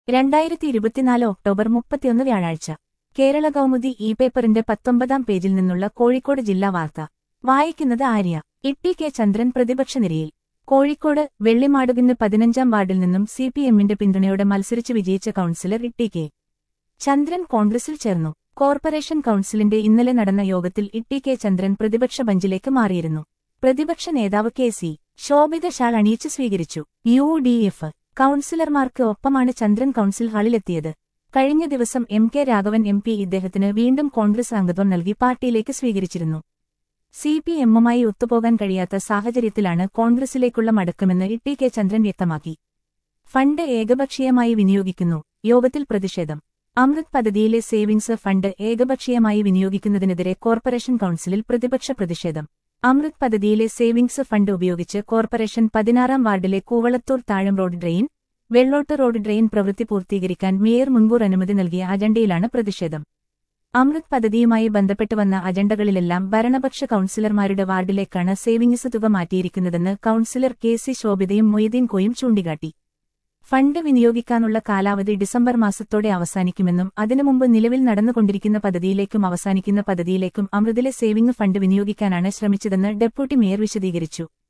രണ്ടായിരത്തി ഇരുപത്തിനാല് ഒക്ടോബർ മുപ്പത്തിയൊന്ന് വ്യാഴാഴ്ച കേരള കൗമുദി ഇ പേപ്പറിന്റെ പത്തൊമ്പതാം പേജിൽ നിന്നുള്ള കോഴിക്കോട് ജില്ലാ വാർത്ത വായിക്കുന്നത് ആര്യ ഇട്ടി കെ ചന്ദ്രൻ പ്രതിപക്ഷ നിരയിൽ കോഴിക്കോട് വെള്ളിമാടുകിന്ന് പതിനഞ്ചാം വാർഡിൽ നിന്നും സി പി എമ്മിന്റെ പിന്തുണയോടെ മത്സരിച്ച് വിജയിച്ച കൌൺസിലർ ഇട്ടി കെ ചന്ദ്രൻ കോൺഗ്രസിൽ ചേർന്നു കോർപ്പറേഷൻ കൌൺസിലിന്റെ ഇന്നലെ നടന്ന യോഗത്തിൽ ഇട്ടി കെ ചന്ദ്രൻ പ്രതിപക്ഷ ബഞ്ചിലേക്ക് മാറിയിരുന്നു പ്രതിപക്ഷ നേതാവ് കെ സി ശോഭിത ഷാൾ അണിയിച്ച് സ്വീകരിച്ചു യു ഡി എഫ് കൌൺസിലർമാർക്ക് ഒപ്പമാണ് ചന്ദ്രൻ കൌൺസിൽ ഹാളിലെത്തിയത് കഴിഞ്ഞ ദിവസം M K Raghavan M P ഇദ്ദേഹത്തിന് വീണ്ടും കോൺഗ്രസ് അംഗത്വം നൽകി പാർട്ടിയിലേക്ക് സ്വീകരിച്ചിരുന്നു സി പി എമ്മുമായി ഒത്തുപോകാൻ കഴിയാത്ത സാഹചര്യത്തിലാണ് കോൺഗ്രസിലേക്കുള്ള മടക്കമെന്ന് ഇട്ടി കെ ചന്ദ്രൻ വ്യക്തമാക്കി ഫണ്ട് ഏകപക്ഷീയമായി വിനിയോഗിക്കുന്നു യോഗത്തിൽ പ്രതിഷേധം അമൃത് പദ്ധതിയിലെ സേവിങ്സ് ഫണ്ട് ഏകപക്ഷീയമായി വിനിയോഗിക്കുന്നതിനെതിരെ കോർപ്പറേഷൻ കൌൺസിലിൽ പ്രതിപക്ഷ പ്രതിഷേധം അമൃത് പദ്ധതിയിലെ സേവിങ്സ് ഫണ്ട് ഉപയോഗിച്ച് കോർപ്പറേഷൻ പതിനാറാം വാർഡിലെ കൂവളത്തൂർ താഴം road drain Vellott road drain പ്രവൃത്തി പൂർത്തീകരിക്കാൻ മേയർ മുൻകൂർ അനുമതി നൽകിയ അജണ്ടയിലാണ് പ്രതിഷേധം അമൃത് പദ്ധതിയുമായി ബന്ധപ്പെട്ട് വന്ന അജണ്ടകളിലെല്ലാം ഭരണപക്ഷ കൌൺസിലർമാരുടെ വാർഡിലേക്കാണ് സേവിങ്സ് തുക മാറ്റിയിരിക്കുന്നതെന്ന് കൌൺസിലർ കെ സി ശോഭിതയും മൊയ്തീൻ കോയും ചൂണ്ടിക്കാട്ടി ഫണ്ട് വിനിയോഗിക്കാനുള്ള കാലാവധി ഡിസംബർ മാസത്തോടെ അവസാനിക്കുമെന്നും അതിനു മുമ്പ് നിലവിൽ നടന്നുകൊണ്ടിരിക്കുന്ന പദ്ധതിയിലേക്കും അവസാനിക്കുന്ന പദ്ധതിയിലേക്കും അമൃതിലെ സേവിംഗ് ഫണ്ട് വിനിയോഗിക്കാനാണ് ശ്രമിച്ചതെന്ന് ഡെപ്യൂട്ടി മേയർ വിശദീകരിച്ചു